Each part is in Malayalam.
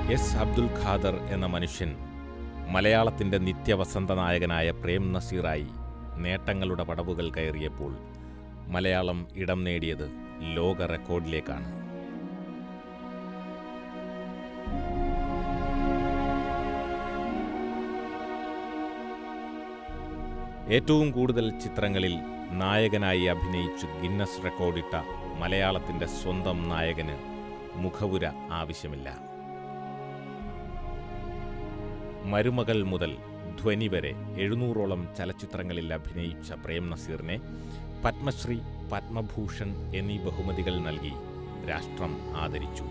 എസ് അബ്ദുൽ ഖാദർ എന്ന മനുഷ്യൻ മലയാളത്തിൻ്റെ നിത്യവസന്ത നായകനായ പ്രേം നസീറായി നേട്ടങ്ങളുടെ പടവുകൾ കയറിയപ്പോൾ മലയാളം ഇടം നേടിയത് ലോക റെക്കോർഡിലേക്കാണ് ഏറ്റവും കൂടുതൽ ചിത്രങ്ങളിൽ നായകനായി അഭിനയിച്ചു ഗിന്നസ് റെക്കോർഡിട്ട മലയാളത്തിൻ്റെ സ്വന്തം നായകന് മുഖവുര ആവശ്യമില്ല മരുമകൾ മുതൽ ധ്വനി വരെ എഴുന്നൂറോളം ചലച്ചിത്രങ്ങളിൽ അഭിനയിച്ച പ്രേം നസീറിനെ പത്മശ്രീ പത്മഭൂഷൺ എന്നീ ബഹുമതികൾ നൽകി രാഷ്ട്രം ആദരിച്ചു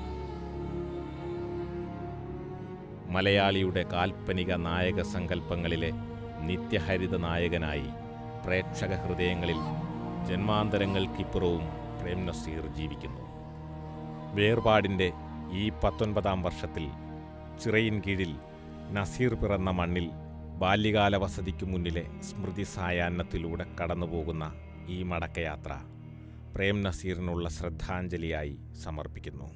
മലയാളിയുടെ കാൽപ്പനിക നായക സങ്കല്പങ്ങളിലെ നിത്യഹരിത നായകനായി പ്രേക്ഷക ഹൃദയങ്ങളിൽ ജന്മാന്തരങ്ങൾക്കിപ്പുറവും പ്രേം നസീർ ജീവിക്കുന്നു വേർപാടിൻ്റെ ഈ പത്തൊൻപതാം വർഷത്തിൽ ചിറയിൻ കീഴിൽ നസീർ പിറന്ന മണ്ണിൽ ബാല്യകാല വസതിക്കു മുന്നിലെ സ്മൃതി സായാഹ്നത്തിലൂടെ കടന്നുപോകുന്ന ഈ മടക്കയാത്ര പ്രേം നസീറിനുള്ള ശ്രദ്ധാഞ്ജലിയായി സമർപ്പിക്കുന്നു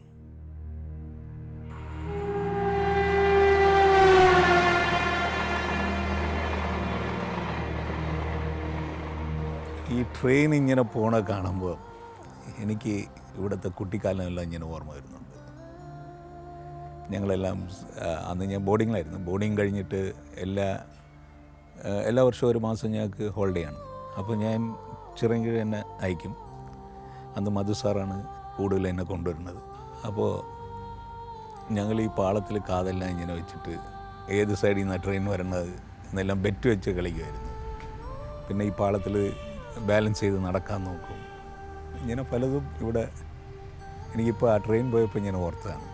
ഈ ട്രെയിൻ ഇങ്ങനെ പോണ കാണുമ്പോൾ എനിക്ക് ഇവിടുത്തെ കുട്ടിക്കാലമെല്ലാം ഇങ്ങനെ ഓർമ്മ വരുന്നുണ്ട് ഞങ്ങളെല്ലാം ആ, അന്ന് ഞാൻ ബോർഡിങ്ങിലായിരുന്നു ബോർഡിങ് കഴിഞ്ഞിട്ട് എല്ലാ ആ, എല്ലാ വർഷവും ഒരു മാസം ഞങ്ങൾക്ക് ഹോളിഡേ ആണ് അപ്പോൾ ഞാൻ ചിറങ്കിഴ എന്നെ അയക്കും അന്ന് മധു സാറാണ് കൂടുതൽ എന്നെ കൊണ്ടുവരുന്നത് അപ്പോൾ ഞങ്ങൾ ഈ പാളത്തിൽ കാതെല്ലാം ഇങ്ങനെ വെച്ചിട്ട് ഏത് സൈഡിൽ നിന്നാണ് ട്രെയിൻ വരണത് എന്നെല്ലാം ബെറ്റ് വെച്ച് കളിക്കുമായിരുന്നു പിന്നെ ഈ പാളത്തിൽ ബാലൻസ് ചെയ്ത് നടക്കാൻ നോക്കും ഇങ്ങനെ പലതും ഇവിടെ എനിക്കിപ്പോൾ ആ ട്രെയിൻ പോയപ്പോൾ ഞാൻ ഓർത്തതാണ്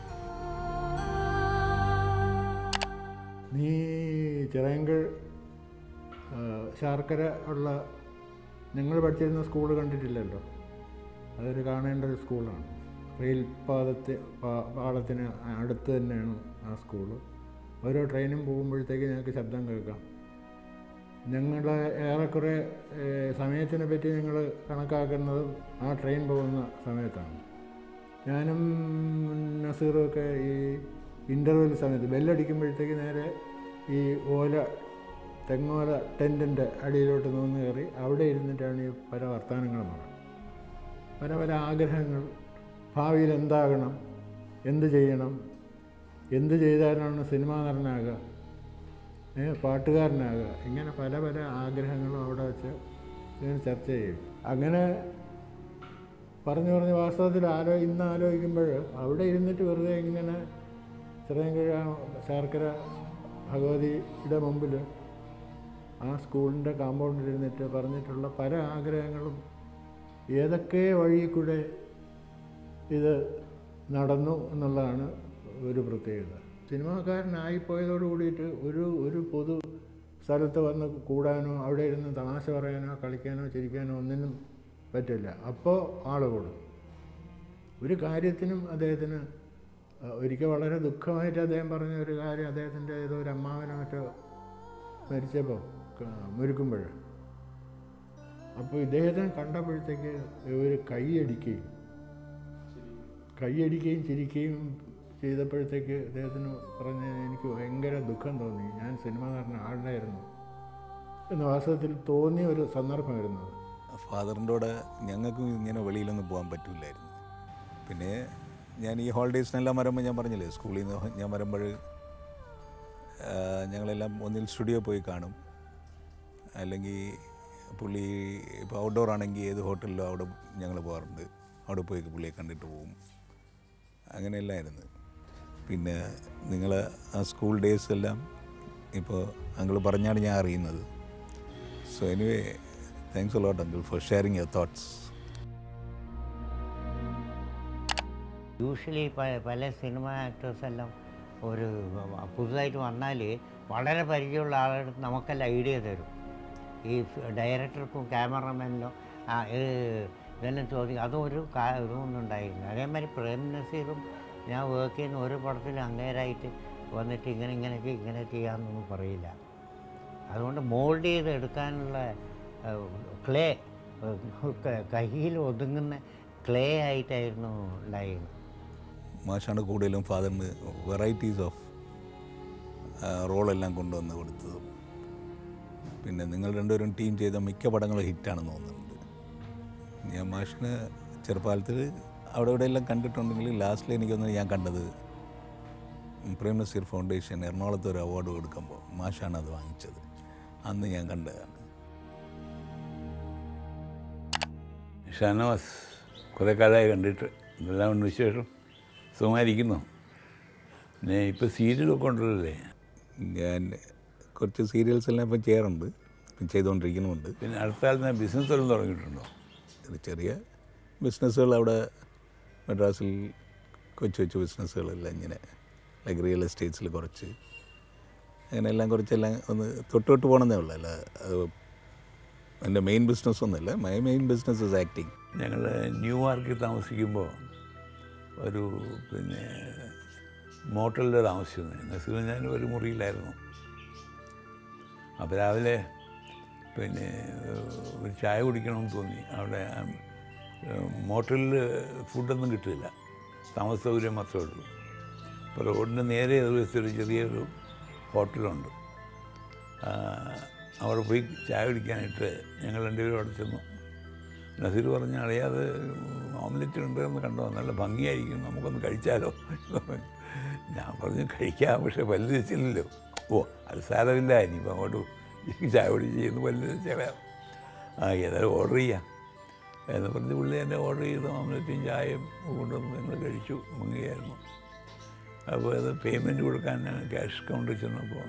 നീ ചിറയങ്കിൾ ആ, ശർക്കര ഉള്ള നിങ്ങൾ പഠിച്ചിരുന്ന സ്കൂൾ കണ്ടിട്ടില്ലല്ലോ അതൊരു കാണേണ്ട ഒരു സ്കൂളാണ് റെയിൽ പാതത്തെ പാ- പാളത്തിന് അടുത്ത് തന്നെയാണ് ആ സ്കൂള് ഓരോ ട്രെയിനും പോകുമ്പോഴത്തേക്ക് ഞങ്ങൾക്ക് ശബ്ദം കേൾക്കാം ഞങ്ങൾ ഏറെക്കുറെ ഏ, സമയത്തിനെ പറ്റി ഞങ്ങൾ കണക്കാക്കുന്നതും ആ ട്രെയിൻ പോകുന്ന സമയത്താണ് ഞാനും നസീറും ഒക്കെ ഈ ഇൻ്റർവെൽ സമയത്ത് ബെല്ലടിക്കുമ്പോഴത്തേക്ക് നേരെ ഈ ഓല തെങ്ങോല ടെൻറ്റിൻ്റെ അടിയിലോട്ട് നിന്ന് കയറി അവിടെ ഇരുന്നിട്ടാണ് ഈ പല വർത്തമാനങ്ങളും പറയുന്നത് പല പല ആഗ്രഹങ്ങൾ ഭാവിയിൽ എന്താകണം എന്ത് ചെയ്യണം എന്ത് ചെയ്താലാണ് സിനിമാ നടനാകുക ഏ, പാട്ടുകാരനാകുക ഇങ്ങനെ പല പല ആഗ്രഹങ്ങളും അവിടെ വെച്ച് ഇങ്ങനെ ചർച്ച ചെയ്യും അങ്ങനെ പറഞ്ഞു പറഞ്ഞ് വാസ്തവത്തിൽ ആലോ ഇന്ന് ആലോചിക്കുമ്പോൾ അവിടെ ഇരുന്നിട്ട് വെറുതെ ഇങ്ങനെ ചിറയൻകീഴ ശർക്കര ഭഗവതിയുടെ മുമ്പിൽ ആ സ്കൂളിൻ്റെ കോമ്പൗണ്ടിൽ ഇരുന്നിട്ട് പറഞ്ഞിട്ടുള്ള പല ആഗ്രഹങ്ങളും ഏതൊക്കെ വഴി കൂടെ ഇത് നടന്നു എന്നുള്ളതാണ് ഒരു പ്രത്യേകത സിനിമാക്കാരനായിപ്പോയതോട് കൂടിയിട്ട് ഒരു ഒരു പൊതു സ്ഥലത്ത് വന്ന് കൂടാനോ അവിടെ ഇരുന്ന് തമാശ പറയാനോ കളിക്കാനോ ചിരിക്കാനോ ഒന്നിനും പറ്റില്ല അപ്പോൾ ആൾ കൂടും ഒരു കാര്യത്തിനും അദ്ദേഹത്തിന് അഹ്, ഒരിക്കൽ വളരെ ദുഃഖമായിട്ട് അദ്ദേഹം പറഞ്ഞ ഒരു കാര്യം അദ്ദേഹത്തിൻ്റെ ഏതോ ഒരു അമ്മാവനോ മറ്റോ മരിച്ചപ്പോൾ മുരുക്കുമ്പോൾ അപ്പോൾ ഇദ്ദേഹത്തിനെ കണ്ടപ്പോഴത്തേക്ക് ഒരു കൈയടിക്കുകയും കൈയടിക്കുകയും ചിരിക്കുകയും ചെയ്തപ്പോഴത്തേക്ക് അദ്ദേഹത്തിന് പറഞ്ഞ് എനിക്ക് ഭയങ്കര ദുഃഖം തോന്നി ഞാൻ സിനിമ നടന്ന ആളുണ്ടായിരുന്നു എന്ന് വാസ്തവത്തിൽ തോന്നിയ ഒരു സന്ദർഭമായിരുന്നു അത് ഫാദറിൻ്റെ കൂടെ ഞങ്ങൾക്കും ഇങ്ങനെ വെളിയിലൊന്നും പോകാൻ പറ്റില്ലായിരുന്നു പിന്നെ ഞാൻ ഈ ഹോളിഡേയ്സിനെല്ലാം വരുമ്പോൾ ഞാൻ പറഞ്ഞില്ലേ സ്കൂളിൽ നിന്ന് ഞാൻ വരുമ്പോൾ ആ, ഞങ്ങളെല്ലാം ഒന്നിൽ സ്റ്റുഡിയോ പോയി കാണും അല്ലെങ്കിൽ പുള്ളി ഇപ്പോൾ ഔട്ട്ഡോർ ആണെങ്കിൽ ഏത് ഹോട്ടലിലോ അവിടെ ഞങ്ങൾ പോകാറുണ്ട് അവിടെ പോയി പുള്ളിയെ കണ്ടിട്ട് പോകും അങ്ങനെയല്ലായിരുന്നു പിന്നെ നിങ്ങൾ ആ സ്കൂൾ ഡേയ്സ് എല്ലാം ഇപ്പോൾ അങ്കിൾ പറഞ്ഞാണ് ഞാൻ അറിയുന്നത് so anyway thanks lot uncle for sharing your thoughts usually പല സിനിമ ആക്ടേഴ്സ് എല്ലാം ഒരു പുതുതായിട്ട് വന്നാൽ വളരെ പരിചയമുള്ള ആളുകൾ നമുക്കെല്ലാം ഐഡിയ തരും ഈ ഡയറക്ടർക്കും ക്യാമറമാനിലും ആ ഇത് ഇതെല്ലാം ചോദിക്കും അതും ഒരു കാ ഇതൊന്നും ഉണ്ടായിരുന്നു അതേമാതിരി പ്രേം നസീറും ഞാൻ വർക്ക് ചെയ്യുന്ന ഒരു പടത്തിലും അങ്ങേരായിട്ട് വന്നിട്ട് ഇങ്ങനെ ഇങ്ങനെയൊക്കെ ഇങ്ങനെ ചെയ്യാമെന്നൊന്നും പറയില്ല അതുകൊണ്ട് മോൾഡ് ചെയ്ത് എടുക്കാനുള്ള ക്ലേ കയ്യിൽ ഒതുങ്ങുന്ന ക്ലേ ആയിട്ടായിരുന്നു ഉണ്ടായിരുന്നത് മാഷാണ് കൂടുതലും ഫാദറിന് വെറൈറ്റീസ് ഓഫ് റോളെല്ലാം കൊണ്ടുവന്ന് കൊടുത്തതും പിന്നെ നിങ്ങൾ രണ്ടുപേരും ടീം ചെയ്ത മിക്ക പടങ്ങളും ഹിറ്റാണെന്ന് തോന്നുന്നുണ്ട് ഞാൻ മാഷിന് ചെറുപ്പകാലത്തിൽ അവിടെ ഇവിടെ എല്ലാം കണ്ടിട്ടുണ്ടെങ്കിൽ ലാസ്റ്റിൽ എനിക്കൊന്ന് ഞാൻ കണ്ടത് പ്രേം നസീർ ഫൗണ്ടേഷൻ എറണാകുളത്ത് ഒരു അവാർഡ് കൊടുക്കുമ്പോൾ മാഷാണ് അത് വാങ്ങിച്ചത് അന്ന് ഞാൻ കണ്ടതാണ് ഷാനവാസ് കുറേ കാലമായി കണ്ടിട്ട് എന്തെല്ലാം ഉണ്ട് വിശേഷം സുഖമായിരിക്കുന്നു പിന്നെ ഇപ്പോൾ സീരിയലൊക്കെ ഉണ്ടല്ലേ ഞാൻ കുറച്ച് സീരിയൽസ് എല്ലാം ഇപ്പം ചെയ്യാറുണ്ട് ഇപ്പം ചെയ്തുകൊണ്ടിരിക്കുന്നുമുണ്ട് പിന്നെ അടുത്ത കാലത്ത് ബിസിനസ് വല്ലതും തുടങ്ങിയിട്ടുണ്ടോ ഒരു ചെറിയ ബിസിനസ്സുകൾ അവിടെ മദ്രാസിൽ കൊച്ചു കൊച്ചു ബിസിനസ്സുകളെല്ലാം ഇങ്ങനെ ലൈക്ക് റിയൽ എസ്റ്റേറ്റ്സിൽ കുറച്ച് അങ്ങനെ എല്ലാം കുറച്ചെല്ലാം ഒന്ന് തൊട്ട് തൊട്ട് പോകണമെന്നേ ഉള്ളൂ അല്ല അത് എൻ്റെ മെയിൻ ബിസിനസ് ഒന്നുമില്ല my main business is acting ഞങ്ങൾ ന്യൂയോർക്കിൽ താമസിക്കുമ്പോൾ ഒരു പിന്നെ മോട്ടലിൽ താമസിച്ചിരുന്നു നസീർ ഞാൻ ഒരു മുറിയിലായിരുന്നു അപ്പോൾ രാവിലെ പിന്നെ ഏഹ്, ഒരു ചായ കുടിക്കണമെന്ന് തോന്നി അവിടെ മോട്ടലിൽ ഫുഡൊന്നും കിട്ടില്ല താമസ സൗകര്യം മാത്രമേ ഉള്ളൂ അപ്പോൾ റോഡിൻ്റെ നേരെ എതിർവശത്ത് ഒരു ചെറിയൊരു ഹോട്ടലുണ്ട് ആ, അവിടെ പോയി ചായ കുടിക്കാനായിട്ട് ഞങ്ങൾ രണ്ടുപേരും അവിടെ ചെന്നു നസീർ പറഞ്ഞ അറിയാതെ ഓംലെറ്റ് ഉണ്ടെന്ന് കണ്ടോ നല്ല ഭംഗിയായിരിക്കും നമുക്കൊന്ന് കഴിച്ചാലോ ഞാൻ പറഞ്ഞു കഴിക്കാം പക്ഷേ പല്ല് വെച്ചില്ലല്ലോ ഓ അത് സാരമില്ല ഇനിയിപ്പോൾ അങ്ങോട്ട് ചായ കുടി ചെയ്യുന്നു പല്ല് വെച്ചാൽ ആ ഏതായാലും ഓർഡർ ചെയ്യാം എന്ന് പറഞ്ഞ് പുള്ളി എന്നെ ഓർഡർ ചെയ്തു ഓംലെറ്റും ചായയും കൊണ്ടുവന്ന് ഞങ്ങൾ കഴിച്ചു ഭംഗിയായിരുന്നു അപ്പോൾ അത് പേയ്മെൻറ്റ് കൊടുക്കാൻ ഞാൻ ക്യാഷ് കൗണ്ടറിൽ ചെന്നപ്പോൾ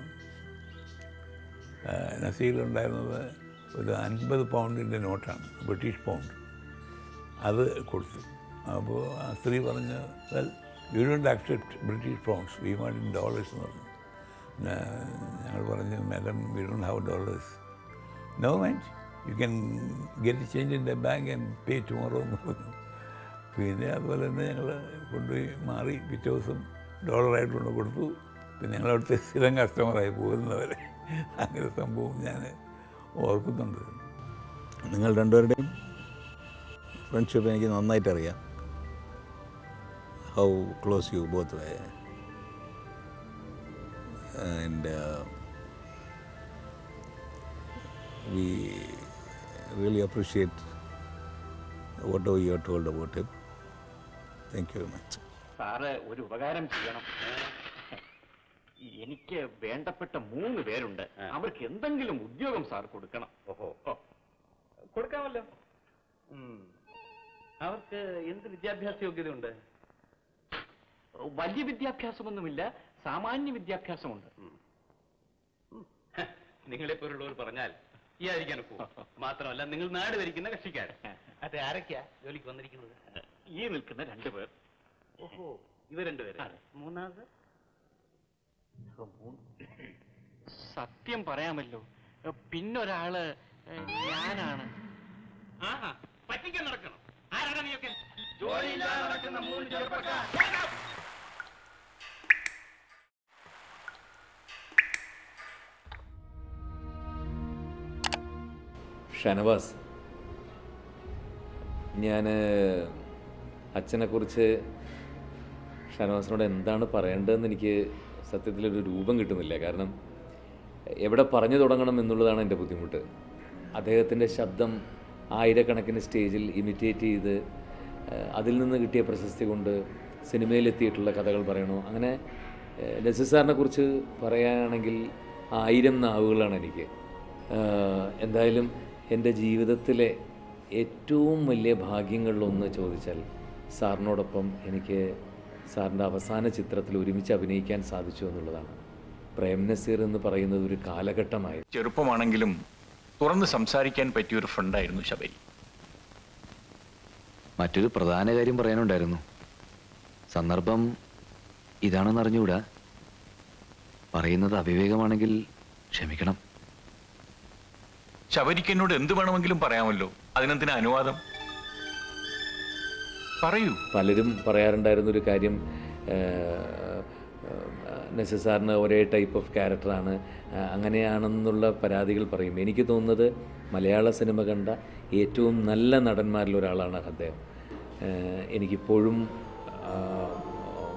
നസീലുണ്ടായിരുന്നത് ഒരു അൻപത് പൗണ്ടിൻ്റെ നോട്ടാണ് ബ്രിട്ടീഷ് പൗണ്ട് അത് കൊടുത്തു അപ്പോൾ ആ സ്ത്രീ പറഞ്ഞ well you don't accept British pounds we want in dollars എന്ന് പറഞ്ഞു പിന്നെ ഞങ്ങൾ പറഞ്ഞു madam we don't have dollars no mind you can get change in the bank and pay tomorrow എന്ന് പറഞ്ഞു പിന്നെ അതുപോലെ തന്നെ ഞങ്ങൾ കൊണ്ടുപോയി മാറി പിറ്റേ ദിവസം ഡോളറായിട്ട് കൊണ്ട് കൊടുത്തു പിന്നെ ഞങ്ങൾ അവിടുത്തെ സ്ഥിരം കസ്റ്റമറായി പോകുന്നവരെ അങ്ങനെ സംഭവം ഞാൻ ഓർക്കുന്നുണ്ട് നിങ്ങൾ രണ്ടുപേരുടെയും ഫ്രണ്ട്ഷിപ്പ് എനിക്ക് നന്നായിട്ട് അറിയാം how close you both were and we really appreciate what oh you told about him thank you very much sir ഒരു ഉപകാരം ചെയ്യണം എനിക്ക് വേണ്ടപ്പെട്ട മൂന്ന് പേരുണ്ട് അവർക്ക് എന്തെങ്കിലും ഉദ്യോഗം സാർ കൊടുക്കണം ഓഹോ കൊടുക്കാമല്ലോ അവർക്ക് എന്ത് വിദ്യാഭ്യാസ യോഗ്യതയുണ്ട് വലിയ വിദ്യാഭ്യാസമൊന്നുമില്ല സാമാന്യ വിദ്യാഭ്യാസമുണ്ട് നിങ്ങളെ പോലുള്ളവർ പറഞ്ഞാൽ ചെയ്യാതിരിക്കാൻ മാത്രമല്ല നിങ്ങൾ നാട് ഭരിക്കുന്ന കക്ഷിക്കാർ അത് ആരൊക്കെയാ ജോലിക്ക് വന്നിരിക്കുന്നത് ഈ നിൽക്കുന്ന രണ്ടുപേർ ഓഹോ ഇവ രണ്ടുപേര് മൂന്നാമത് സത്യം പറയാമല്ലോ പിന്നൊരാള് ഞാനാണ് പറ്റിക്കാൻ നടക്കണം ആരാണ് നീയൊക്കെ ജോലിയില്ലാതെ നടക്കുന്ന മൂന്ന് ചെറുപ്പക്കാർ ഷനവാസ് ഞാൻ അച്ഛനെക്കുറിച്ച് ഷനവാസിനോട് എന്താണ് പറയേണ്ടതെന്ന് എനിക്ക് സത്യത്തിലൊരു രൂപം കിട്ടുന്നില്ല കാരണം എവിടെ പറഞ്ഞു തുടങ്ങണം എന്നുള്ളതാണ് എൻ്റെ ബുദ്ധിമുട്ട് അദ്ദേഹത്തിൻ്റെ ശബ്ദം ആയിരക്കണക്കിന് സ്റ്റേജിൽ ഇമിറ്റേറ്റ് ചെയ്ത് ഏഹ്, അതിൽ നിന്ന് കിട്ടിയ പ്രശസ്തി കൊണ്ട് സിനിമയിലെത്തിയിട്ടുള്ള കഥകൾ പറയണോ അങ്ങനെ നസിസാറിനെ കുറിച്ച് പറയുകയാണെങ്കിൽ ആയിരം നാവുകളാണ് എനിക്ക് ഏഹ്, എന്തായാലും എൻ്റെ ജീവിതത്തിലെ ഏറ്റവും വലിയ ഭാഗ്യങ്ങളിലൊന്ന് ചോദിച്ചാൽ സാറിനോടൊപ്പം എനിക്ക് സാറിൻ്റെ അവസാന ചിത്രത്തിൽ ഒരുമിച്ച് അഭിനയിക്കാൻ സാധിച്ചു എന്നുള്ളതാണ് പ്രേം നസീർ എന്ന് പറയുന്നത് ഒരു കാലഘട്ടമായിരുന്നു ചെറുപ്പമാണെങ്കിലും തുറന്ന് സംസാരിക്കാൻ പറ്റിയ ഒരു ഫ്രണ്ടായിരുന്നു ശബരി മറ്റൊരു പ്രധാന കാര്യം പറയാനുണ്ടായിരുന്നു സന്ദർഭം ഇതാണെന്ന് അറിഞ്ഞുകൂടാ പറയുന്നത് അവിവേകമാണെങ്കിൽ ക്ഷമിക്കണം ശബരിക്ക് എന്നോട് എന്ത് വേണമെങ്കിലും പറയാമല്ലോ അതിനെന്തിനാ അനുവാദം പറയൂ പലരും പറയാറുണ്ടായിരുന്നൊരു കാര്യം നെസസാറിന് ഒരേ ടൈപ്പ് ഓഫ് ക്യാരക്ടറാണ് അങ്ങനെയാണെന്നുള്ള പരാതികൾ പറയും എനിക്ക് തോന്നുന്നത് മലയാള സിനിമ കണ്ട ഏറ്റവും നല്ല നടന്മാരിൽ ഒരാളാണ് അദ്ദേഹം ഏഹ് എനിക്കിപ്പോഴും ആ,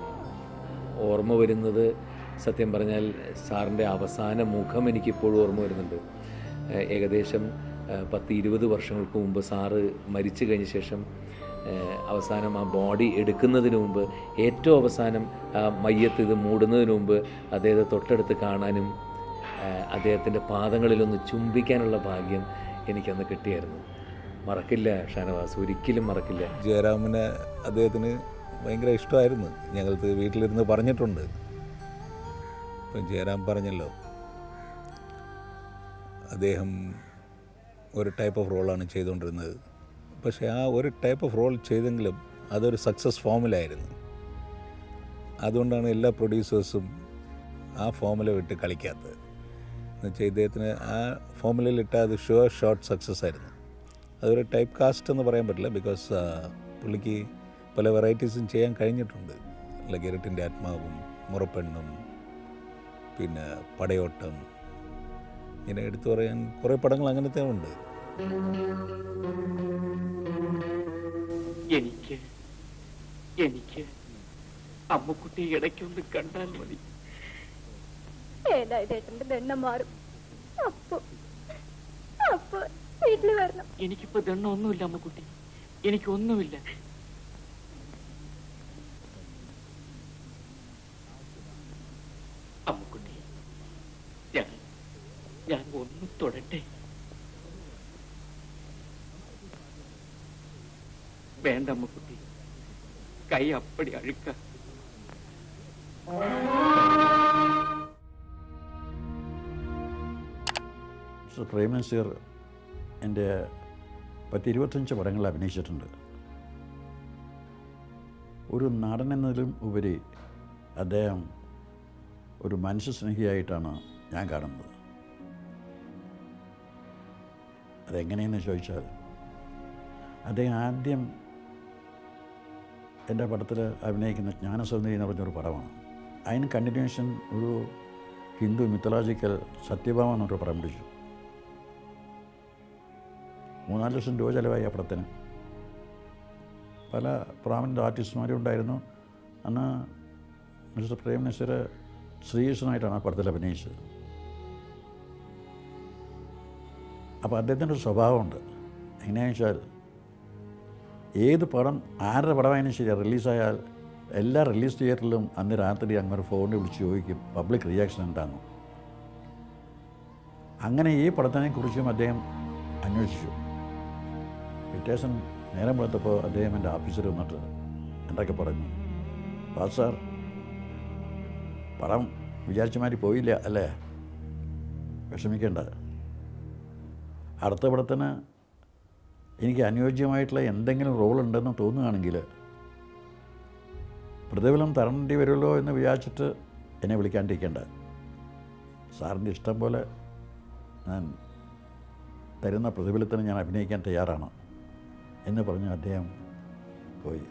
ഓർമ്മ വരുന്നത് സത്യം പറഞ്ഞാൽ സാറിൻ്റെ അവസാന മുഖം എനിക്കിപ്പോഴും ഓർമ്മ വരുന്നുണ്ട് ഏഹ് ഏകദേശം ഏഹ് പത്ത് ഇരുപത് വർഷങ്ങൾക്ക് മുമ്പ് സാറ് മരിച്ചു കഴിഞ്ഞ ശേഷം ഏഹ് അവസാനം ആ ബോഡി എടുക്കുന്നതിന് മുമ്പ് ഏറ്റവും അവസാനം ആ മയ്യത്ത് ഇത് മൂടുന്നതിന് മുമ്പ് അദ്ദേഹത്തെ തൊട്ടടുത്ത് കാണാനും ഏഹ് അദ്ദേഹത്തിൻ്റെ പാദങ്ങളിലൊന്ന് ചുംബിക്കാനുള്ള ഭാഗ്യം എനിക്കന്ന് കിട്ടിയായിരുന്നു മറക്കില്ല ഷാനവാസ് ഒരിക്കലും മറക്കില്ല ജയറാമിനെ അദ്ദേഹത്തിന് ഭയങ്കര ഇഷ്ടമായിരുന്നു ഞങ്ങൾക്ക് വീട്ടിലിരുന്ന് പറഞ്ഞിട്ടുണ്ട് ഇപ്പം ജയറാം പറഞ്ഞല്ലോ അദ്ദേഹം ഒരു ടൈപ്പ് ഓഫ് റോളാണ് ചെയ്തുകൊണ്ടിരുന്നത് പക്ഷേ ആ ഒരു ടൈപ്പ് ഓഫ് റോൾ ചെയ്തെങ്കിലും അതൊരു സക്സസ് ഫോമിലായിരുന്നു അതുകൊണ്ടാണ് എല്ലാ പ്രൊഡ്യൂസേഴ്സും ആ ഫോമുല വിട്ട് കളിക്കാത്തത് എന്നുവെച്ചാൽ ഇദ്ദേഹത്തിന് ആ ഫോമുലയിലിട്ട അത് ഷുവർ ഷോർട്ട് സക്സസ് ആയിരുന്നു അതൊരു ടൈപ്പ് കാസ്റ്റ് എന്ന് പറയാൻ പറ്റില്ല ബിക്കോസ് പുള്ളിക്ക് പല വെറൈറ്റീസും ചെയ്യാൻ കഴിഞ്ഞിട്ടുണ്ട് ലൈക്ക് ഇരട്ടിൻ്റെ ആത്മാവും മുറപ്പെണ്ണും പിന്നെ പടയോട്ടം ഇങ്ങനെ എടുത്തു പറയാൻ കുറേ പടങ്ങൾ അങ്ങനത്തെ ഉണ്ട് എനിക്ക് എനിക്ക് അമ്മുക്കുട്ടി ഇടയ്ക്കൊന്ന് കണ്ടാൽ മതി ഏതായതേട്ടന്റെ ദണ്ണം മാറും അപ്പൊ അപ്പൊ വീട്ടില് വരണം എനിക്കിപ്പോ ദണ്ണ ഒന്നുമില്ല അമ്മുക്കുട്ടി എനിക്കൊന്നുമില്ല അമ്മുക്കുട്ടി ഞാൻ ഞാൻ ഒന്ന് തൊടട്ടെ വേണ്ട അമ്മുക്കുട്ടി കൈ അപ്പടി അഴുക്ക മിസ്റ്റർ പ്രേം നസീർ എൻ്റെ പത്ത് ഇരുപത്തഞ്ച് പടങ്ങളിൽ അഭിനയിച്ചിട്ടുണ്ട് ഒരു നടൻ എന്നതിലും ഉപരി അദ്ദേഹം ഒരു മനുഷ്യസ്നേഹിയായിട്ടാണ് ഞാൻ കാണുന്നത് അതെങ്ങനെയെന്ന് ചോദിച്ചാൽ അദ്ദേഹം ആദ്യം എൻ്റെ പടത്തിൽ അഭിനയിക്കുന്ന ജ്ഞാനസൗന്ദര്യം എന്ന് പറഞ്ഞൊരു പടമാണ് അതിന് കണ്ടിന്യൂഷൻ ഒരു ഹിന്ദു മിത്തലോജിക്കൽ സത്യഭാമ എന്നൊരു പടം പിടിച്ചു മൂന്നാല് ലക്ഷം രൂപ ചിലവായി ആ പടത്തിന് പല പ്രാമിനൻ്റ് ആർട്ടിസ്റ്റുമാരും ഉണ്ടായിരുന്നു അന്ന് മിസ്റ്റർ പ്രേം നസീർ ശ്രീകൃഷ്ണനായിട്ടാണ് ആ പടത്തിൽ അഭിനയിച്ചത് അപ്പോൾ അദ്ദേഹത്തിൻ്റെ ഒരു സ്വഭാവമുണ്ട് എങ്ങനെയാണെന്ന് വെച്ചാൽ ഏത് പടം ആരുടെ പടമായാലും ശരി റിലീസായാൽ എല്ലാ റിലീസ് തിയേറ്ററിലും അന്ന് രാത്രി അങ്ങൊരു ഫോണിൽ വിളിച്ച് ചോദിക്കും പബ്ലിക് റിയാക്ഷൻ എന്താണെന്ന് അങ്ങനെ ഈ പടത്തിനെ കുറിച്ചും അദ്ദേഹം അന്വേഷിച്ചു പിറ്റേഷൻ നേരം വെളുത്തപ്പോൾ അദ്ദേഹം എൻ്റെ ഓഫീസിൽ വന്നിട്ട് എന്തൊക്കെ പറഞ്ഞു ബാസ് സാർ പടം വിചാരിച്ച മാതിരി പോയില്ല അല്ലേ വിഷമിക്കേണ്ട അടുത്ത പടത്തിന് എനിക്ക് അനുയോജ്യമായിട്ടുള്ള എന്തെങ്കിലും റോൾ ഉണ്ടെന്ന് തോന്നുകയാണെങ്കിൽ പ്രതിഫലം തരേണ്ടി വരുമല്ലോ എന്ന് വിചാരിച്ചിട്ട് എന്നെ വിളിക്കാണ്ടിരിക്കേണ്ട സാറിൻ്റെ ഇഷ്ടം പോലെ ഞാൻ തരുന്ന പ്രതിഫലത്തിന് ഞാൻ അഭിനയിക്കാൻ തയ്യാറാണ് എന്ന് പറഞ്ഞ് അദ്ദേഹം പോയി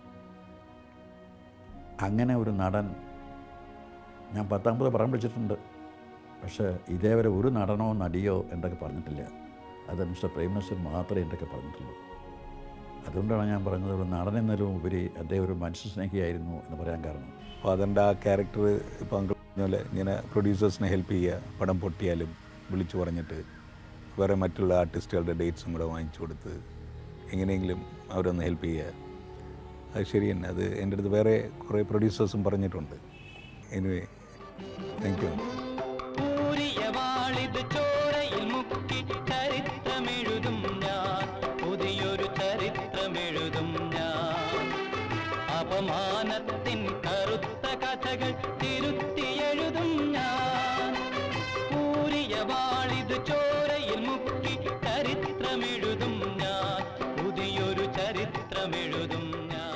അങ്ങനെ ഒരു നടൻ ഞാൻ പത്താമ്പത് പടം പിടിച്ചിട്ടുണ്ട് പക്ഷേ ഇതേവരെ ഒരു നടനോ നടിയോ എന്തൊക്കെ പറഞ്ഞിട്ടില്ല അത് മിസ്റ്റർ പ്രേം നസീർ മാത്രമേ എന്തൊക്കെ പറഞ്ഞിട്ടുള്ളൂ അതുകൊണ്ടാണ് ഞാൻ പറഞ്ഞത് ഒരു നടൻ എന്നതിലും ഉപരി അദ്ദേഹം ഒരു മനുഷ്യസ്നേഹിയായിരുന്നു എന്ന് പറയാൻ കാരണം ഫാദറിൻ്റെ ആ ക്യാരക്ടർ ഇപ്പോൾ അങ്കിൾ പറഞ്ഞ പോലെ ഇങ്ങനെ പ്രൊഡ്യൂസേഴ്സിനെ ഹെൽപ്പ് ചെയ്യുക പടം പൊട്ടിയാലും വിളിച്ചു പറഞ്ഞിട്ട് വേറെ മറ്റുള്ള ആർട്ടിസ്റ്റുകളുടെ ഡേറ്റ്സും കൂടെ വാങ്ങിച്ചു കൊടുത്ത് എങ്ങനെയെങ്കിലും അവരൊന്ന് ഹെൽപ്പ് ചെയ്യുക അത് ശരി തന്നെ അത് എൻ്റെ അടുത്ത് വേറെ കുറേ പ്രൊഡ്യൂസേഴ്സും പറഞ്ഞിട്ടുണ്ട് എനിവേ താങ്ക് യു ൂരിയവാളിത് ചോരയിൽ മുക്കി ചരിത്രമെഴുതും ഞാൻ പുതിയൊരു ചരിത്രമെഴുതും ഞാൻ അപമാനത്തിൻ കറുത്ത കഥകൾ തിരുത്തിയെഴുതും ഞാൻ ൂരിയവാളിത് ചോരയിൽ മുക്കി ചരിത്രമെഴുതും ഞാൻ പുതിയൊരു ചരിത്രമെഴുതും ഞാൻ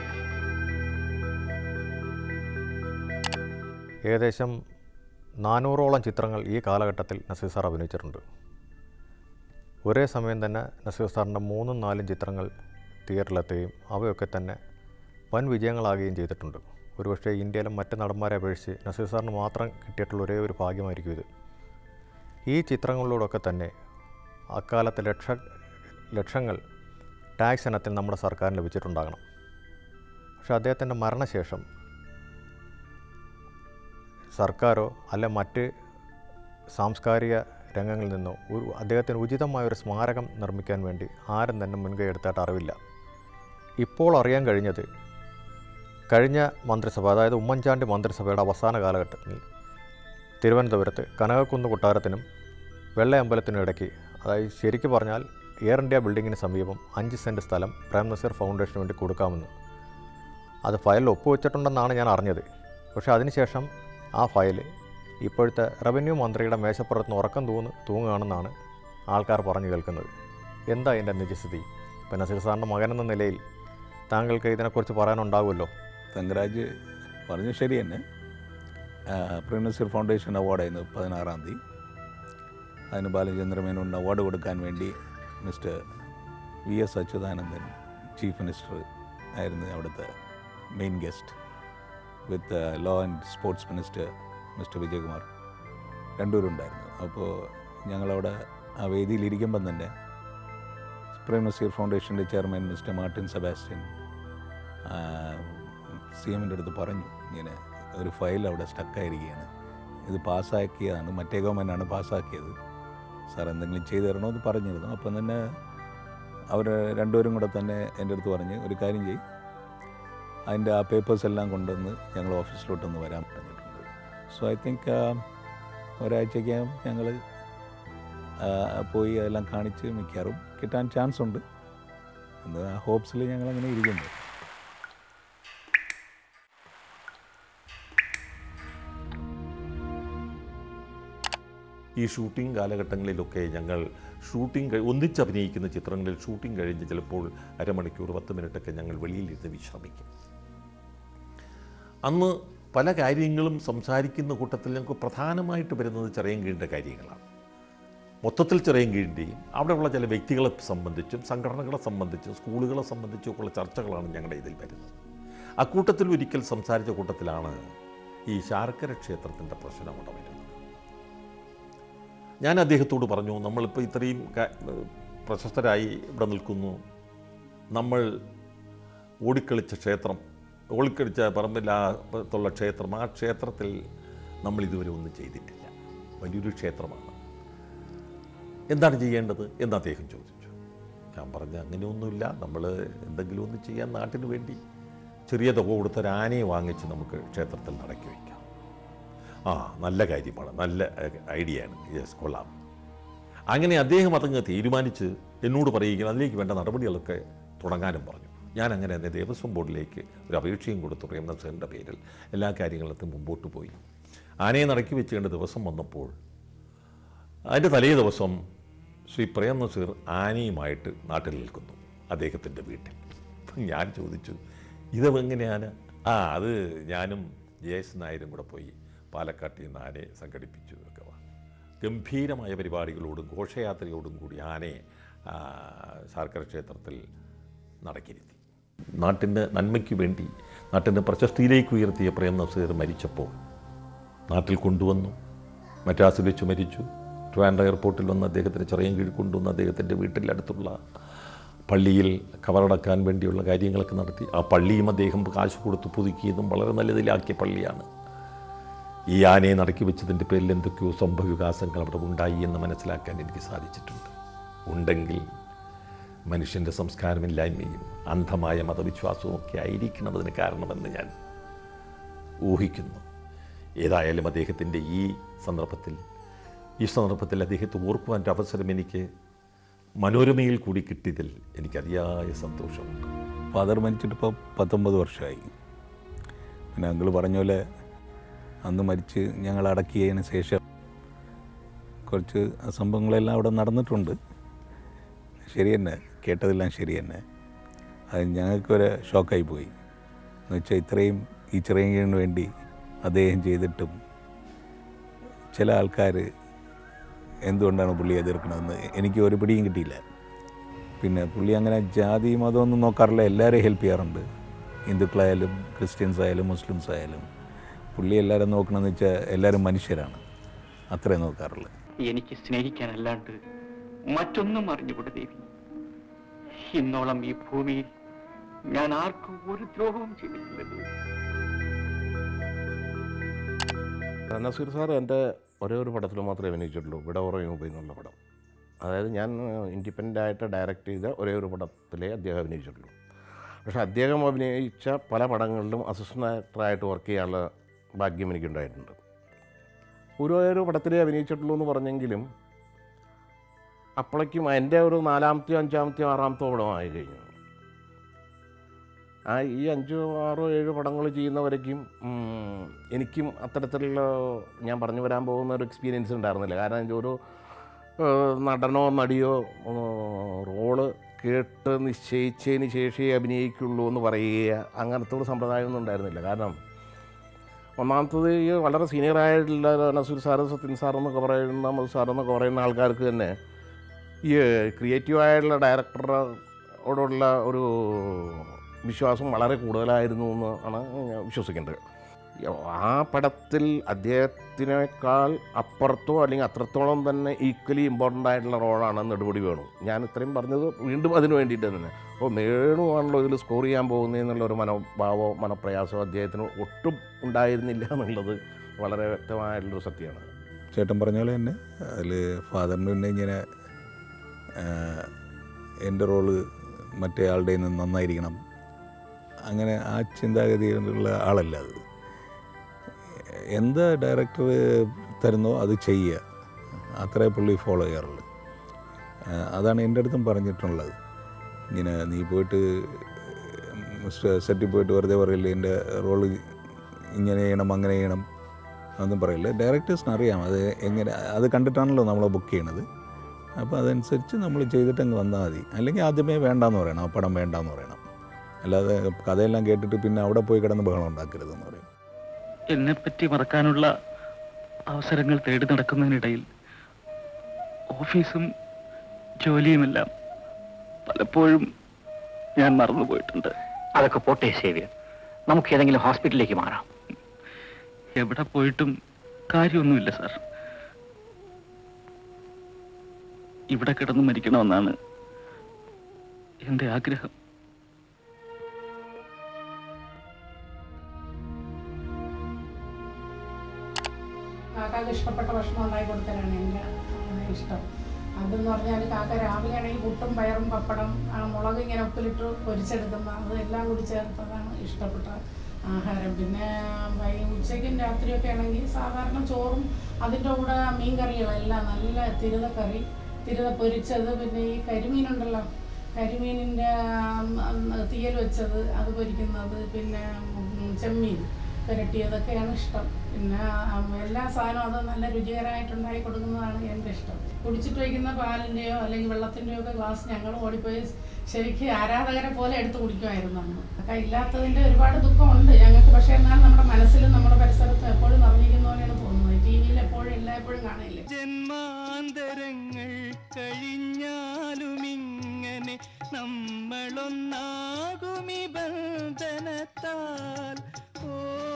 ഏകദേശം നാനൂറോളം ചിത്രങ്ങൾ ഈ കാലഘട്ടത്തിൽ നസീർ സാർ അഭിനയിച്ചിട്ടുണ്ട് ഒരേ സമയം തന്നെ നസീർ സാറിൻ്റെ മൂന്നും നാലും ചിത്രങ്ങൾ തിയേറ്ററിലെത്തുകയും അവയൊക്കെ തന്നെ വൻ വിജയങ്ങളാകുകയും ചെയ്തിട്ടുണ്ട് ഒരുപക്ഷെ ഇന്ത്യയിലെ മറ്റ് നടന്മാരെ അപേക്ഷിച്ച് നസീർ സാറിന് മാത്രം കിട്ടിയിട്ടുള്ള ഒരേ ഒരു ഭാഗ്യമായിരിക്കും ഇത് ഈ ചിത്രങ്ങളിലൂടെയൊക്കെ തന്നെ അക്കാലത്തെ ലക്ഷ ലക്ഷങ്ങൾ ടാക്സ് ഇനത്തിൽ നമ്മുടെ സർക്കാരിന് ലഭിച്ചിട്ടുണ്ടാകണം പക്ഷേ അദ്ദേഹത്തിൻ്റെ മരണശേഷം സർക്കാരോ അല്ല മറ്റ് സാംസ്കാരിക രംഗങ്ങളിൽ നിന്നോ ഒരു അദ്ദേഹത്തിന് ഉചിതമായ ഒരു സ്മാരകം നിർമ്മിക്കാൻ വേണ്ടി ആരും തന്നെ മുൻകൈ എടുത്തായിട്ട് അറിവില്ല ഇപ്പോൾ അറിയാൻ കഴിഞ്ഞത് കഴിഞ്ഞ മന്ത്രിസഭ അതായത് ഉമ്മൻചാണ്ടി മന്ത്രിസഭയുടെ അവസാന കാലഘട്ടത്തിൽ തിരുവനന്തപുരത്ത് കനകക്കുന്ന് കൊട്ടാരത്തിനും വെള്ളയമ്പലത്തിനും ഇടയ്ക്ക് അതായത് ശരിക്കു പറഞ്ഞാൽ എയർ ഇന്ത്യ ബിൽഡിങ്ങിന് സമീപം അഞ്ച് സെൻറ്റ് സ്ഥലം പ്രേം നസീർ ഫൗണ്ടേഷന് വേണ്ടി കൊടുക്കാമെന്ന് അത് ഫയലിൽ ഒപ്പുവെച്ചിട്ടുണ്ടെന്നാണ് ഞാൻ അറിഞ്ഞത് പക്ഷേ അതിനുശേഷം ആ ഫയൽ ഇപ്പോഴത്തെ റവന്യൂ മന്ത്രിയുടെ മേശപ്പുറത്ത് നിന്ന് ഉറക്കം തൂന്ന് തൂങ്ങുകയാണെന്നാണ് ആൾക്കാർ പറഞ്ഞു കേൾക്കുന്നത് എന്താ ഇതിൻ്റെ നിജസ്ഥിതി ഇപ്പം നസീർ സാറിൻ്റെ മകനെന്ന നിലയിൽ താങ്കൾക്ക് ഇതിനെക്കുറിച്ച് പറയാനുണ്ടാവുമല്ലോ തങ്കരാജ് പറഞ്ഞു ശരി തന്നെ പ്രീനസീർ ഫൗണ്ടേഷൻ അവാർഡായിരുന്നു പതിനാറാം തീയതി അതിന് ബാലചന്ദ്ര മേനോന് അവാർഡ് കൊടുക്കാൻ വേണ്ടി mister V S Achuthanandan chief minister ആയിരുന്നു അവിടുത്തെ main guest with law and sports minister mister Vijayakumar രണ്ടുപേരുണ്ടായിരുന്നു അപ്പോൾ ഞങ്ങളവിടെ ആ വേദിയിൽ ഇരിക്കുമ്പം തന്നെ പ്രേം നസീർ ഫൗണ്ടേഷൻ്റെ chairman mister Martin Sebastian C എമ്മിൻ്റെ അടുത്ത് പറഞ്ഞു ഇങ്ങനെ ഒരു ഫയൽ അവിടെ സ്റ്റക്കായിരിക്കുകയാണ് ഇത് പാസ്സാക്കിയതാണ് മറ്റേ ഗവൺമെൻറ്റാണ് പാസ്സാക്കിയത് സാർ എന്തെങ്കിലും ചെയ്തു തരണമെന്ന് പറഞ്ഞിരുന്നു അപ്പം തന്നെ അവർ രണ്ടുപേരും കൂടെ തന്നെ എൻ്റെ അടുത്ത് പറഞ്ഞ് ഒരു കാര്യം ചെയ്യും അതിൻ്റെ ആ പേപ്പേഴ്സ് എല്ലാം കൊണ്ടുവന്ന് ഞങ്ങൾ ഓഫീസിലോട്ടൊന്ന് വരാൻ പറഞ്ഞിട്ടുണ്ട് സോ ഐ തിങ്ക് ഒരാഴ്ചയ്ക്കകം ഞങ്ങൾ പോയി അതെല്ലാം കാണിച്ച് മിക്കവാറും കിട്ടാൻ ചാൻസ് ഉണ്ട് എന്ന് ആ ഹോപ്സിൽ ഞങ്ങൾ അങ്ങനെ ഇരിക്കുന്നു ഈ ഷൂട്ടിംഗ് കാലഘട്ടങ്ങളിലൊക്കെ ഞങ്ങൾ ഷൂട്ടിംഗ് കഴി- ഒന്നിച്ചഭിനയിക്കുന്ന ചിത്രങ്ങളിൽ ഷൂട്ടിംഗ് കഴിഞ്ഞ് ചിലപ്പോൾ അരമണിക്കൂർ പത്ത് മിനിറ്റൊക്കെ ഞങ്ങൾ വെളിയിലിരുന്ന് വിശ്രമിക്കും അന്ന് പല കാര്യങ്ങളും സംസാരിക്കുന്ന കൂട്ടത്തിൽ ഞങ്ങൾക്ക് പ്രധാനമായിട്ട് വരുന്നത് ചിറയൻകീഴിൻ്റെ കാര്യങ്ങളാണ് മൊത്തത്തിൽ ചിറയൻകീഴിൻ്റെയും അവിടെയുള്ള ചില വ്യക്തികളെ സംബന്ധിച്ചും സംഘടനകളെ സംബന്ധിച്ചും സ്കൂളുകളെ സംബന്ധിച്ചും ഒക്കെ ഉള്ള ചർച്ചകളാണ് ഞങ്ങളുടെ ഇതിൽ വരുന്നത് അക്കൂട്ടത്തിൽ ഒരിക്കൽ സംസാരിച്ച കൂട്ടത്തിലാണ് ഈ ശാർക്കര ക്ഷേത്രത്തിൻ്റെ പ്രശ്നം അവിടെ വരുന്നത് ഞാൻ അദ്ദേഹത്തോട് പറഞ്ഞു നമ്മളിപ്പോൾ ഇത്രയും ക- പ്രശസ്തരായി ഇവിടെ നിൽക്കുന്നു നമ്മൾ ഓടിക്കളിച്ച ക്ഷേത്രം ഓടിക്കളിച്ച പറമ്പിലുള്ള ക്ഷേത്രം ആ ക്ഷേത്രത്തിൽ നമ്മൾ ഇതുവരെ ഒന്നും ചെയ്തിട്ടില്ല വലിയൊരു ക്ഷേത്രമാണ് എന്താണ് ചെയ്യേണ്ടത് എന്ന് അദ്ദേഹം ചോദിച്ചു ഞാൻ പറഞ്ഞു അങ്ങനെയൊന്നുമില്ല നമ്മൾ എന്തെങ്കിലും ഒന്ന് ചെയ്യാൻ നാട്ടിന് വേണ്ടി ചെറിയ തുക കൊടുത്ത ഒരു ആനയെ വാങ്ങിച്ച് നമുക്ക് ക്ഷേത്രത്തിൽ നടക്കി വയ്ക്കാം ആ നല്ല കാര്യമാണ് നല്ല ഐഡിയ ആണ് യെസ് കൊള്ളാം അങ്ങനെ അദ്ദേഹം അതങ്ങ് തീരുമാനിച്ച് എന്നോട് പറയുകയും അതിലേക്ക് വേണ്ട നടപടികളൊക്കെ തുടങ്ങാനും പറഞ്ഞു ഞാൻ അങ്ങനെ തന്നെ ദേവസ്വം ബോർഡിലേക്ക് ഒരു അപേക്ഷയും കൊടുത്തു പ്രേം നസീറിൻ്റെ പേരിൽ എല്ലാ കാര്യങ്ങളൊക്കെ മുമ്പോട്ട് പോയി ആനയെ നടക്കി വെച്ചേണ്ട ദിവസം വന്നപ്പോൾ അതിൻ്റെ തലേ ദിവസം ശ്രീ പ്രേം നസീർ ആനയുമായിട്ട് നാട്ടിൽ നിൽക്കുന്നു അദ്ദേഹത്തിൻ്റെ വീട്ടിൽ അപ്പം ഞാൻ ചോദിച്ചു ഇതെങ്ങനെയാണ് ആ അത് ഞാനും ജയസ് നായരും കൂടെ പോയി പാലക്കാട്ടിൽ നിന്ന് ആനയെ സംഘടിപ്പിച്ചു ഒക്കെ വാ. ഗംഭീരമായ പരിപാടികളോടും ഘോഷയാത്രയോടും കൂടി ആനയെ ആ, ശാർക്കര ക്ഷേത്രത്തിൽ നടക്കിരുത്തി നാട്ടിൻ്റെ നന്മയ്ക്ക് വേണ്ടി നാട്ടിൻ്റെ പ്രശസ്തിയിലേക്ക് ഉയർത്തിയ പ്രേം നസീർ മരിച്ചപ്പോൾ നാട്ടിൽ കൊണ്ടുവന്നു മദ്രാസിൽ വെച്ച് മരിച്ചു ട്രിവാൻഡ്രം എയർപോർട്ടിൽ വന്ന് അദ്ദേഹത്തിന് ചെറിയ കീഴിൽ കൊണ്ടുവന്ന് അദ്ദേഹത്തിൻ്റെ വീട്ടിലടുത്തുള്ള പള്ളിയിൽ കവറടക്കാൻ വേണ്ടിയുള്ള കാര്യങ്ങളൊക്കെ നടത്തി ആ പള്ളിയും അദ്ദേഹം കാശ് കൊടുത്ത് പുതുക്കിയതും വളരെ നല്ലതിലാക്കിയ പള്ളിയാണ് ഈ ആനയെ നടക്കി വെച്ചതിൻ്റെ പേരിൽ എന്തൊക്കെയോ സംഭവവികാസങ്ങൾ അവിടെ ഉണ്ടായി എന്ന് മനസ്സിലാക്കാൻ എനിക്ക് സാധിച്ചിട്ടുണ്ട് ഉണ്ടെങ്കിൽ മനുഷ്യൻ്റെ സംസ്കാരമില്ലായ്മയും അന്ധമായ മതവിശ്വാസവും ഒക്കെ ആയിരിക്കണം അതിന് കാരണമെന്ന് ഞാൻ ഊഹിക്കുന്നു ഏതായാലും അദ്ദേഹത്തിൻ്റെ ഈ സന്ദർഭത്തിൽ ഈ സന്ദർഭത്തിൽ അദ്ദേഹത്തെ ഓർക്കുവാൻ ഒരു അവസരം എനിക്ക് മനോരമയിൽ കൂടി കിട്ടിയതിൽ എനിക്ക് അതിയായ സന്തോഷമുണ്ട് ഫാദർ മരിച്ചിട്ടിപ്പോൾ പത്തൊമ്പത് വർഷമായി പിന്നെ അങ്കിൾ പറഞ്ഞ പോലെ അന്ന് മരിച്ച് ഞങ്ങൾ അടക്കിയതിന് ശേഷം കുറച്ച് സംഭവങ്ങളെല്ലാം അവിടെ നടന്നിട്ടുണ്ട് ശരി തന്നെ കേട്ടതെല്ലാം ശരി തന്നെ അത് ഞങ്ങൾക്കൊരു ഷോക്കായി പോയി എന്ന് വെച്ചാൽ ഇത്രയും ഈ ചെറിയന് വേണ്ടി അദ്ദേഹം ചെയ്തിട്ടും ചില ആൾക്കാർ എന്തുകൊണ്ടാണ് പുള്ളി എതിർക്കണമെന്ന് എനിക്ക് ഒരു പിടിയും കിട്ടിയില്ല പിന്നെ പുള്ളി അങ്ങനെ ജാതി മതമൊന്നും നോക്കാറില്ല എല്ലാവരെയും ഹെൽപ്പ് ചെയ്യാറുണ്ട് ഹിന്ദുക്കളായാലും ക്രിസ്ത്യൻസ് ആയാലും മുസ്ലിംസ് ആയാലും പുള്ളി എല്ലാവരും നോക്കണമെന്ന് വെച്ചാൽ എല്ലാവരും മനുഷ്യരാണ് അത്രേ നോക്കാറുള്ളൂ എനിക്ക് സ്നേഹിക്കാനല്ലാണ്ട് മറ്റൊന്നും അറിഞ്ഞുകൂടെ ദേവി ഇന്നോളം ഈ ഭൂമിയിൽ ഞാൻ ആർക്കും ഒരു ദ്രോഹവും ചെയ്തിട്ടില്ല ദേവി നസീർ സാർ എൻ്റെ ഒരേ ഒരു പടത്തിൽ മാത്രമേ അഭിനയിച്ചിട്ടുള്ളൂ വിട ഉറയും എന്നുള്ള പടം അതായത് ഞാൻ ഇൻഡിപെൻഡൻ്റ് ആയിട്ട് ഡയറക്റ്റ് ചെയ്ത ഒരേ ഒരു പടത്തിലേ അദ്ദേഹം അഭിനയിച്ചിട്ടുള്ളൂ പക്ഷേ അദ്ദേഹം അഭിനയിച്ച പല പടങ്ങളിലും അസിസ്റ്റൻ്റ് ഡയറക്ടറായിട്ട് വർക്ക് ചെയ്യാനുള്ള ഭാഗ്യം എനിക്കുണ്ടായിട്ടുണ്ട് ഒരു ഒരു പടത്തിലേ അഭിനയിച്ചിട്ടുള്ളൂ എന്ന് പറഞ്ഞെങ്കിലും അപ്പോഴേക്കും എൻ്റെ ഒരു നാലാമത്തെയോ അഞ്ചാമത്തെയോ ആറാമത്തെയോ പടമായി കഴിഞ്ഞു ആ ഈ അഞ്ചോ ആറോ ഏഴോ പടങ്ങൾ ചെയ്യുന്നവരേക്കും ഉം, എനിക്കും അത്തരത്തിലുള്ള ഞാൻ പറഞ്ഞു വരാൻ പോകുന്ന ഒരു എക്സ്പീരിയൻസ് ഉണ്ടായിരുന്നില്ല കാരണം ഇത് ഒരു ഏഹ്, നടനോ നടിയോ ഉം, റോള് കേട്ട് നിശ്ചയിച്ചതിന് ശേഷമേ അഭിനയിക്കുള്ളൂ എന്ന് പറയുക അങ്ങനത്തെ ഒരു സമ്പ്രദായമൊന്നും ഉണ്ടായിരുന്നില്ല കാരണം ഒന്നാമത്തത് ഈ വളരെ സീനിയറായിട്ടുള്ള നസീർ സാറ് സത്യൻ സാർ എന്നൊക്കെ പറയുന്ന മധു സാർ എന്നൊക്കെ പറയുന്ന ആൾക്കാർക്ക് തന്നെ ഈ ക്രിയേറ്റീവായിട്ടുള്ള ഡയറക്ടറോടുള്ള ഒരു വിശ്വാസം വളരെ കൂടുതലായിരുന്നു എന്ന് ആണ് ഞാൻ വിശ്വസിക്കേണ്ടത് ആ പടത്തിൽ അദ്ദേഹത്തിനേക്കാൾ അപ്പുറത്തോ അല്ലെങ്കിൽ അത്രത്തോളം തന്നെ ഈക്വലി ഇമ്പോർട്ടൻ്റ് ആയിട്ടുള്ള റോളാണ് നെടുപടി വേണു ഞാൻ ഇത്രയും പറഞ്ഞത് വീണ്ടും അതിന് വേണ്ടിയിട്ട് തന്നെ അപ്പോൾ വേണുവാണല്ലോ ഇതിൽ സ്കോർ ചെയ്യാൻ പോകുന്നതെന്നുള്ള ഒരു മനോഭാവമോ മനപ്രയാസമോ അദ്ദേഹത്തിന് ഒട്ടും ഉണ്ടായിരുന്നില്ല എന്നുള്ളത് വളരെ വ്യക്തമായിട്ടുള്ളൊരു സത്യമാണ് ചേട്ടൻ പറഞ്ഞ പോലെ തന്നെ അതിൽ ഫാദറിന് പിന്നെ ഇങ്ങനെ ആ, എൻ്റെ റോള് മറ്റേ ആളുടെ നിന്ന് നന്നായിരിക്കണം അങ്ങനെ ആ ചിന്താഗതിയിലുള്ള ആളല്ല അത് എന്താ ഡയറക്ടർ തരുന്നോ അത് ചെയ്യുക അത്രേ പുള്ളി ഫോളോ ചെയ്യാറുള്ളൂ ആ, അതാണ് എൻ്റെ അടുത്തും പറഞ്ഞിട്ടുള്ളത് ഇങ്ങനെ നീ പോയിട്ട് സെറ്റിൽ പോയിട്ട് വെറുതെ പറയില്ല എൻ്റെ റോള് ഇങ്ങനെ ചെയ്യണം അങ്ങനെ ചെയ്യണം അതൊന്നും പറയില്ല ഡയറക്ടേഴ്സിന് അറിയാം അത് എങ്ങനെ അത് കണ്ടിട്ടാണല്ലോ നമ്മളെ ബുക്ക് ചെയ്യണത് അപ്പോൾ അതനുസരിച്ച് നമ്മൾ ചെയ്തിട്ട് അങ്ങ് വന്നാൽ മതി അല്ലെങ്കിൽ ആദ്യമേ വേണ്ടാന്ന് പറയണം ആ പടം വേണ്ടാന്ന് പറയണം അല്ലാതെ കഥയെല്ലാം കേട്ടിട്ട് പിന്നെ അവിടെ പോയി കിടന്ന് ബഹളം ഉണ്ടാക്കരുതെന്ന് പറയും എന്നെപ്പറ്റി മറക്കാനുള്ള അവസരങ്ങൾ തേടി നടക്കുന്നതിനിടയിൽ ഓഫീസും ജോലിയുമെല്ലാം പലപ്പോഴും ഞാൻ മറന്നുപോയിട്ടുണ്ട് അതൊക്കെ പോട്ടെ സേവ്യർ നമുക്ക് ഏതെങ്കിലും ഹോസ്പിറ്റലിലേക്ക് മാറാം എവിടെ പോയിട്ടും കാര്യമൊന്നുമില്ല സാർ ഇവിടെ കിടന്ന് മരിക്കണമെന്നാണ് എൻ്റെ ആഗ്രഹം കാക്കാക്ക് ഇഷ്ടപ്പെട്ട ഭക്ഷണം ഉണ്ടാക്കി കൊടുക്കലാണ് എൻ്റെ ആ, ഇഷ്ടം അതെന്ന് പറഞ്ഞാൽ കാക്ക രാവിലെ ആണെങ്കിൽ പുട്ടും പയറും പപ്പടം ആ മുളക് ഇങ്ങനെ ഉപ്പിലിട്ട് പൊരിച്ചെടുക്കുന്ന അതെല്ലാം കൂടി ചേർത്തതാണ് ഇഷ്ടപ്പെട്ട ആഹാരം പിന്നെ വൈ ഉച്ചയ്ക്കും രാത്രിയൊക്കെ ആണെങ്കിൽ സാധാരണ ചോറും അതിൻ്റെ കൂടെ മീൻ കറികളെല്ലാം നല്ല തിരുത കറി തിരുത പൊരിച്ചത് പിന്നെ ഈ കരിമീനുണ്ടല്ലോ കരിമീനിൻ്റെ തീയൽ വെച്ചത് അത് പൊരിക്കുന്നത് പിന്നെ ഉം, ചെമ്മീൻ പുരട്ടിയതൊക്കെയാണ് ഇഷ്ടം പിന്നെ ഉം, എല്ലാ സാധനവും അത് നല്ല രുചികരമായിട്ട് ഉണ്ടാക്കി കൊടുക്കുന്നതാണ് എൻ്റെ ഇഷ്ടം കുടിച്ചിട്ട് വയ്ക്കുന്ന പാലിൻ്റെയോ അല്ലെങ്കിൽ വെള്ളത്തിൻ്റെയോ ഒക്കെ ഗ്ലാസ് ഞങ്ങൾ ഓടിപ്പോയി ശരിക്കും ആരാധകരെ പോലെ എടുത്ത് കുടിക്കുമായിരുന്നു അന്ന് ഒക്കെ ഇല്ലാത്തതിൻ്റെ ഒരുപാട് ദുഃഖമുണ്ട് ഞങ്ങൾക്ക് പക്ഷേ എന്നാൽ നമ്മുടെ മനസ്സിലും നമ്മുടെ പരിസരത്തും എപ്പോഴും നിറഞ്ഞിരിക്കുന്ന പോലെയാണ് തോന്നുന്നത് ടി വിയിൽ എപ്പോഴും എല്ലായ്പ്പോഴും കാണില്ലേ ജന്മാന്തരങ്ങൾ കഴിഞ്ഞാലുമിങ്ങനെ നമ്മളൊന്നാകുമി ബന്ധനത്താൽ ഓ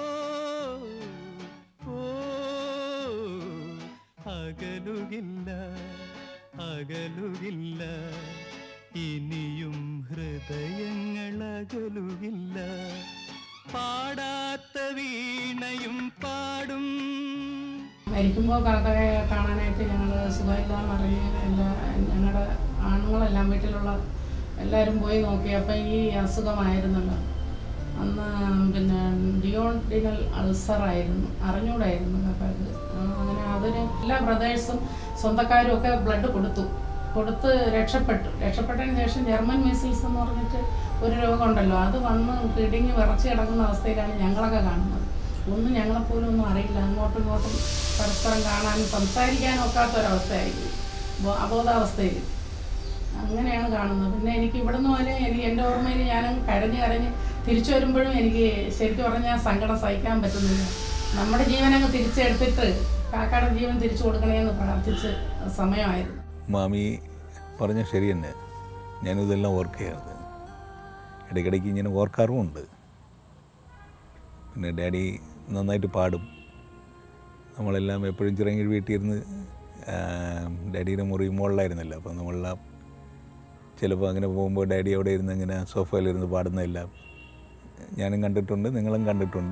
ഓ അകലുകില്ല അകലുകില്ല ഇനിയും ഹൃദയങ്ങൾ അകലുകില്ല പാടാത്ത വീണയും പാടും മരിക്കുമ്പോൾ കാക്കയെ കാണാനായിട്ട് ഞങ്ങൾ സുഖമില്ലാന്ന് പറഞ്ഞ് എല്ലാ ഞങ്ങളുടെ ആണുങ്ങളെല്ലാം വീട്ടിലുള്ള എല്ലാവരും പോയി നോക്കി അപ്പം ഈ അസുഖമായിരുന്നല്ലോ അന്ന് പിന്നെ ഡിയോഡിനൽ അൾസറായിരുന്നു അറിഞ്ഞൂടായിരുന്നു കാക്കാക്ക് ആ, അങ്ങനെ അതിന് എല്ലാ ബ്രദേഴ്സും സ്വന്തക്കാരും ഒക്കെ ബ്ലഡ് കൊടുത്തു കൊടുത്ത് രക്ഷപ്പെട്ടു രക്ഷപ്പെട്ടതിന് ശേഷം ജർമ്മൻ മീസിൽസ് എന്ന് പറഞ്ഞിട്ട് ഒരു രോഗമുണ്ടല്ലോ അത് വന്ന് കിടിങ്ങി വിറച്ച് കിടക്കുന്ന അവസ്ഥയിലാണ് ഞങ്ങളൊക്കെ കാണുന്നത് ഒന്നും ഞങ്ങളെപ്പോലും ഒന്നും അറിയില്ല അങ്ങോട്ടും ഇങ്ങോട്ടും പരസ്പരം കാണാനും സംസാരിക്കാനും ഒക്കാത്ത ഒരവസ്ഥയായിരിക്കും ബോ- അബോധാവസ്ഥയിൽ അങ്ങനെയാണ് കാണുന്നത് പിന്നെ എനിക്ക് ഇവിടുന്ന് പോലെ എനിക്ക് എൻ്റെ ഓർമ്മയിൽ ഞാൻ കരഞ്ഞ് കരഞ്ഞ് തിരിച്ചു വരുമ്പോഴും എനിക്ക് ശരിക്കും പറഞ്ഞാൽ സങ്കടം സഹിക്കാൻ പറ്റുന്നില്ല നമ്മുടെ ജീവൻ അങ്ങ് തിരിച്ചെടുത്തിട്ട് കാക്കയുടെ ജീവൻ തിരിച്ചു കൊടുക്കണേന്ന് പ്രാർത്ഥിച്ച് സമയമായിരുന്നു മാമി പറഞ്ഞ ശരി തന്നെ ഞാനിതെല്ലാം ഓർക്ക് ചെയ്യാറുണ്ട് ഇടയ്ക്കിടയ്ക്ക് ഇങ്ങനെ ഓർക്കാറുമുണ്ട് പിന്നെ ഡാഡി നന്നായിട്ട് പാടും നമ്മളെല്ലാം എപ്പോഴും ചിറങ്ങി വീട്ടിലിരുന്ന് ഡാഡിയുടെ മുറി മുകളിലായിരുന്നല്ലോ അപ്പോൾ നമ്മളെല്ലാം ചിലപ്പോൾ അങ്ങനെ പോകുമ്പോൾ ഡാഡി അവിടെ ഇരുന്ന് ഇങ്ങനെ സോഫയിലിരുന്ന് പാടുന്നതെല്ലാം ഞാനും കണ്ടിട്ടുണ്ട് നിങ്ങളും കണ്ടിട്ടുണ്ട്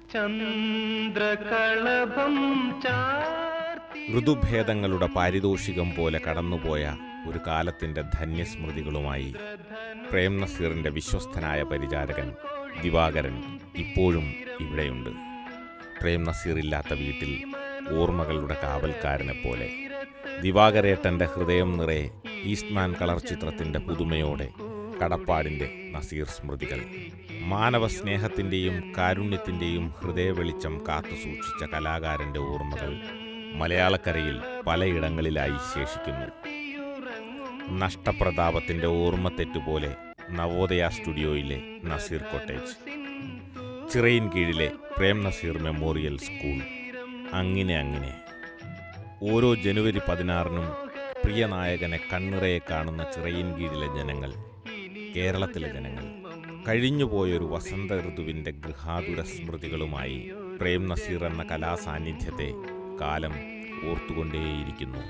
ചന്ദ്രകളഭം ചാർത്തി ഋതുഭേദങ്ങളുടെ പാരിതോഷികം പോലെ കടന്നുപോയ ഒരു കാലത്തിൻ്റെ ധന്യസ്മൃതികളുമായി പ്രേം നസീറിൻ്റെ വിശ്വസ്തനായ പരിചാരകൻ ദിവാകരൻ ഇപ്പോഴും ഇവിടെയുണ്ട് പ്രേം നസീർ ഇല്ലാത്ത വീട്ടിൽ ഓർമ്മകളുടെ കാവൽക്കാരനെ പോലെ ദിവാകരേട്ടൻ്റെ ഹൃദയം നിറയെ ഈസ്റ്റ്മാൻ കളർ ചിത്രത്തിൻ്റെ പുതുമയോടെ കടപ്പാടിൻ്റെ നസീർ സ്മൃതികൾ മാനവ സ്നേഹത്തിൻ്റെയും കാരുണ്യത്തിൻ്റെയും ഹൃദയവെളിച്ചം കാത്തുസൂക്ഷിച്ച കലാകാരൻ്റെ ഓർമ്മകൾ മലയാളക്കരയിൽ പലയിടങ്ങളിലായി ശേഷിക്കുന്നു നഷ്ടപ്രതാപത്തിൻ്റെ ഓർമ്മത്തെറ്റുപോലെ നവോദയ സ്റ്റുഡിയോയിലെ നസീർ കോട്ടേജ് ചിറയിൻ കീഴിലെ പ്രേം നസീർ മെമ്മോറിയൽ സ്കൂൾ അങ്ങനെ അങ്ങനെ ഓരോ ജനുവരി പതിനാറിനും പ്രിയ നായകനെ കണ്ണിറയെ കാണുന്ന ചിറയിൻ കീഴിലെ ജനങ്ങൾ കേരളത്തിലെ ജനങ്ങൾ കഴിഞ്ഞുപോയൊരു വസന്ത ഋതുവിൻ്റെ ഗൃഹാതുര സ്മൃതികളുമായി പ്രേം നസീർ എന്ന കലാസാന്നിധ്യത്തെ കാലം ഓർത്തുകൊണ്ടേയിരിക്കുന്നു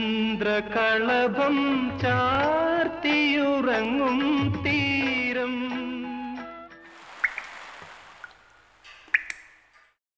ചന്ദ്രകളഭം ചാർത്തിയുറങ്ങും തീരം